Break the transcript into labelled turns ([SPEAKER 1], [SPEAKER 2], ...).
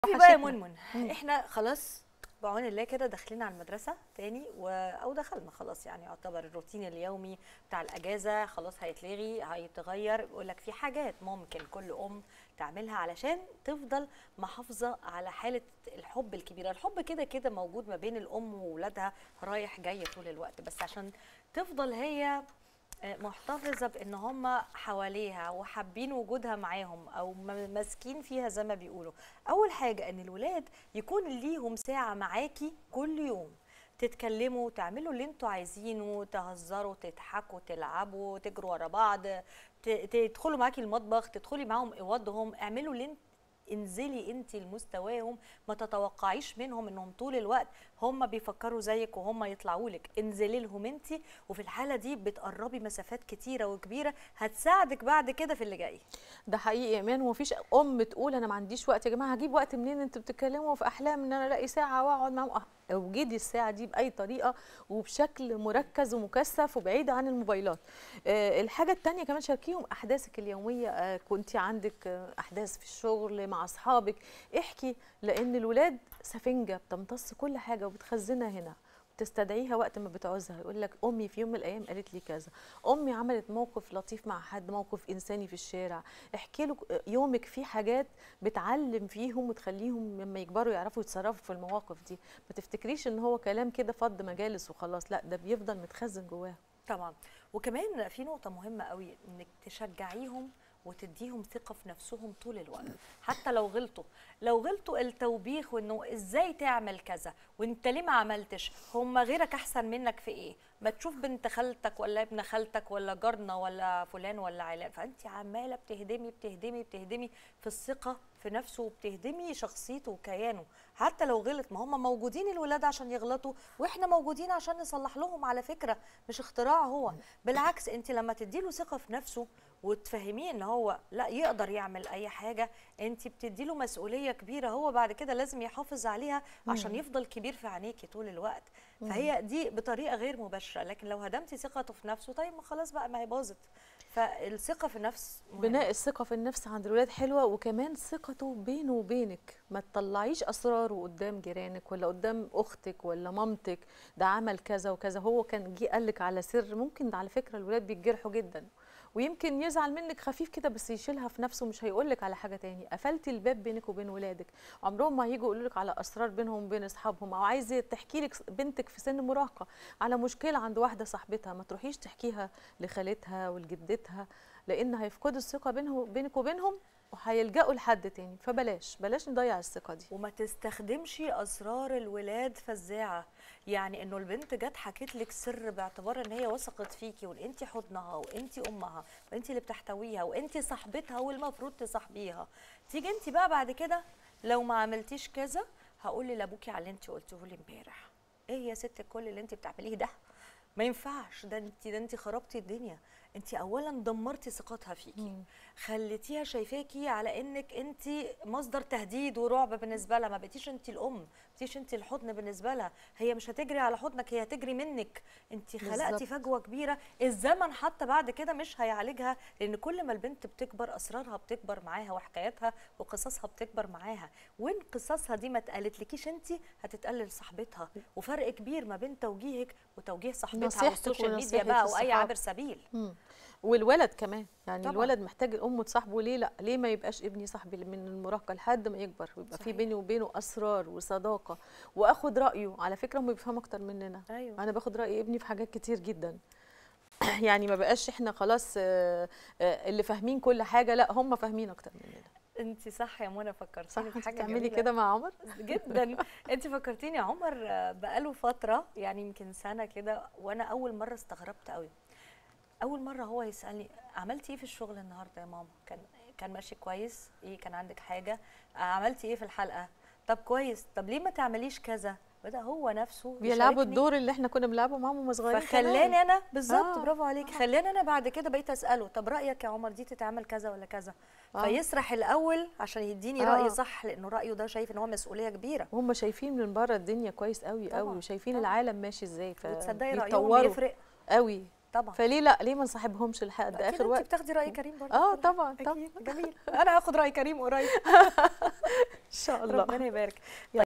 [SPEAKER 1] في بقى يا
[SPEAKER 2] وحشتنا.
[SPEAKER 1] منمن احنا خلاص بعون الله كده داخلين على المدرسه تاني و... او دخلنا خلاص يعني يعتبر الروتين اليومي بتاع الاجازه خلاص هيتلغي هيتغير يقول لك في حاجات ممكن كل ام تعملها علشان تفضل محافظه على حاله الحب الكبيره الحب كده كده موجود ما بين الام وولادها رايح جاي طول الوقت بس عشان تفضل هي محتفظه بان هم حواليها وحابين وجودها معاهم او م- ماسكين فيها زي ما بيقولوا اول حاجه ان الولاد يكون ليهم ساعه معاكي كل يوم تتكلموا تعملوا اللي انتوا عايزينه تهزروا تضحكوا تلعبوا تجروا ورا بعض ت- تدخلوا معاكي المطبخ تدخلي معاهم اوضهم اعملوا اللي انت انزلي انت لمستواهم ما تتوقعيش منهم انهم طول الوقت هم بيفكروا زيك وهم يطلعوا لك انزلي لهم انت وفي الحاله دي بتقربي مسافات كتيره وكبيره هتساعدك بعد كده في اللي جاي
[SPEAKER 2] ده حقيقي يا ايمان ومفيش ام تقول انا ما عنديش وقت يا جماعه هجيب وقت منين انتوا بتتكلموا في احلام ان انا الاقي ساعه واقعد معاهم أه، اوجدي الساعه دي باي طريقه وبشكل مركز ومكثف وبعيد عن الموبايلات آه الحاجه الثانيه كمان شاركيهم احداثك اليوميه آه كنت عندك آه احداث في الشغل مع اصحابك احكي لان الولاد سفنجه بتمتص كل حاجه وبتخزنها هنا تستدعيها وقت ما بتعوزها يقول لك امي في يوم من الايام قالت لي كذا امي عملت موقف لطيف مع حد موقف انساني في الشارع احكي له يومك فيه حاجات بتعلم فيهم وتخليهم لما يكبروا يعرفوا يتصرفوا في المواقف دي ما تفتكريش ان هو كلام كده فض مجالس وخلاص لا ده بيفضل متخزن جواهم
[SPEAKER 1] طبعا وكمان في نقطه مهمه قوي انك تشجعيهم وتديهم ثقة في نفسهم طول الوقت حتى لو غلطوا لو غلطوا التوبيخ وانه ازاي تعمل كذا وانت ليه ما عملتش هم غيرك احسن منك في ايه ما تشوف بنت خالتك ولا ابن خالتك ولا جارنا ولا فلان ولا علان فانت عماله بتهدمي بتهدمي بتهدمي في الثقه في نفسه وبتهدمي شخصيته وكيانه حتى لو غلط ما هم موجودين الولاد عشان يغلطوا واحنا موجودين عشان نصلح لهم على فكره مش اختراع هو بالعكس انت لما تديله ثقه في نفسه وتفهميه ان هو لا يقدر يعمل اي حاجه انت بتديله مسؤوليه كبيره هو بعد كده لازم يحافظ عليها عشان يفضل كبير في عينيكي طول الوقت فهي دي بطريقه غير مباشره لكن لو هدمتي ثقته في نفسه طيب ما خلاص بقى ما هي باظت فالثقه في النفس مهمة.
[SPEAKER 2] بناء الثقة في النفس عند الولاد حلوة وكمان ثقته بينه وبينك ما تطلعيش أسراره قدام جيرانك ولا قدام أختك ولا مامتك ده عمل كذا وكذا هو كان جه قالك على سر ممكن ده على فكرة الولاد بيتجرحوا جدا ويمكن يزعل منك خفيف كده بس يشيلها في نفسه مش هيقولك على حاجة تاني قفلتي الباب بينك وبين ولادك عمرهم ما هيجوا يقولوا لك على أسرار بينهم وبين أصحابهم أو عايزة تحكي لك بنتك في سن مراهقة على مشكلة عند واحدة صاحبتها ما تروحيش تحكيها لخالتها ولجدتها لان هيفقدوا الثقه بينه بينك وبينهم وهيلجأوا لحد تاني فبلاش بلاش نضيع الثقه دي
[SPEAKER 1] وما تستخدمش اسرار الولاد فزاعه يعني انه البنت جت حكت لك سر باعتبار ان هي وثقت فيكي وان انت حضنها وانت امها وانت اللي بتحتويها وانت صاحبتها والمفروض تصاحبيها تيجي انت بقى بعد كده لو ما عملتيش كذا هقول لابوكي على اللي انت قلتيه لي امبارح ايه يا ست كل اللي انت بتعمليه ده ما ينفعش ده انت ده انت خربتي الدنيا انت اولا دمرتي ثقتها فيكي خليتيها شايفاكي على انك انت مصدر تهديد ورعب بالنسبه لها ما بقيتيش انت الام ما بقيتيش انت الحضن بالنسبه لها هي مش هتجري على حضنك هي هتجري منك انت خلقتي
[SPEAKER 2] بالظبط.
[SPEAKER 1] فجوه كبيره الزمن حتى بعد كده مش هيعالجها لان كل ما البنت بتكبر اسرارها بتكبر معاها وحكاياتها وقصصها بتكبر معاها وين قصصها دي ما اتقالتلكيش انت هتتقال صاحبتها وفرق كبير ما بين توجيهك وتوجيه صاحبتها
[SPEAKER 2] نصيحتك
[SPEAKER 1] والسوشيال ميديا
[SPEAKER 2] ونصيحة
[SPEAKER 1] بقى واي
[SPEAKER 2] الصحاب.
[SPEAKER 1] عابر سبيل
[SPEAKER 2] مم. والولد كمان يعني
[SPEAKER 1] طبعاً.
[SPEAKER 2] طبعا. الولد محتاج الام تصاحبه ليه لا ليه ما يبقاش ابني صاحبي من المراهقه لحد ما يكبر ويبقى في
[SPEAKER 1] صحيح.
[SPEAKER 2] بيني وبينه اسرار وصداقه واخد رايه على فكره هم بيفهموا اكتر مننا
[SPEAKER 1] ايوه
[SPEAKER 2] انا باخد راي ابني في حاجات كتير جدا يعني ما بقاش احنا خلاص آه، آه، اللي فاهمين كل حاجه لا هم فاهمين اكتر مننا
[SPEAKER 1] انت صح يا منى فكرتيني
[SPEAKER 2] صح
[SPEAKER 1] في
[SPEAKER 2] انت
[SPEAKER 1] حاجه
[SPEAKER 2] بتعملي
[SPEAKER 1] جميلة.
[SPEAKER 2] كده مع عمر
[SPEAKER 1] جدا انت فكرتيني عمر آه، بقاله فتره يعني يمكن سنه كده وانا اول مره استغربت قوي اول مره هو يسالني عملتي ايه في الشغل النهارده يا ماما كان كان ماشي كويس ايه كان عندك حاجه آه، عملتي ايه في الحلقه طب كويس طب ليه ما تعمليش كذا بدا هو نفسه
[SPEAKER 2] بيلعبوا
[SPEAKER 1] يشاركني.
[SPEAKER 2] الدور اللي احنا كنا بنلعبه معاهم وهم صغيرين كمان.
[SPEAKER 1] فخلاني انا بالظبط
[SPEAKER 2] آه.
[SPEAKER 1] برافو عليكي خلاني انا بعد كده بقيت اساله طب رايك يا عمر دي تتعمل كذا ولا كذا
[SPEAKER 2] آه.
[SPEAKER 1] فيسرح الاول عشان يديني
[SPEAKER 2] آه.
[SPEAKER 1] راي صح لانه رايه ده شايف ان هو مسؤوليه كبيره
[SPEAKER 2] وهم شايفين من بره الدنيا كويس قوي
[SPEAKER 1] طبعاً،
[SPEAKER 2] قوي وشايفين
[SPEAKER 1] طبعاً.
[SPEAKER 2] العالم ماشي ازاي
[SPEAKER 1] وتصدقي رايهم
[SPEAKER 2] فبيتطوروا
[SPEAKER 1] بيفرق
[SPEAKER 2] قوي
[SPEAKER 1] طبعا
[SPEAKER 2] فليه لا ليه ما نصاحبهمش لحد
[SPEAKER 1] اكيد
[SPEAKER 2] اخر
[SPEAKER 1] انت
[SPEAKER 2] وقت
[SPEAKER 1] بتاخدي راي كريم برضه
[SPEAKER 2] اه
[SPEAKER 1] في كل حاجة.
[SPEAKER 2] طبعا طبعا
[SPEAKER 1] اكيد جميل انا هاخد راي كريم قريب
[SPEAKER 2] ان شاء الله
[SPEAKER 1] ربنا يبارك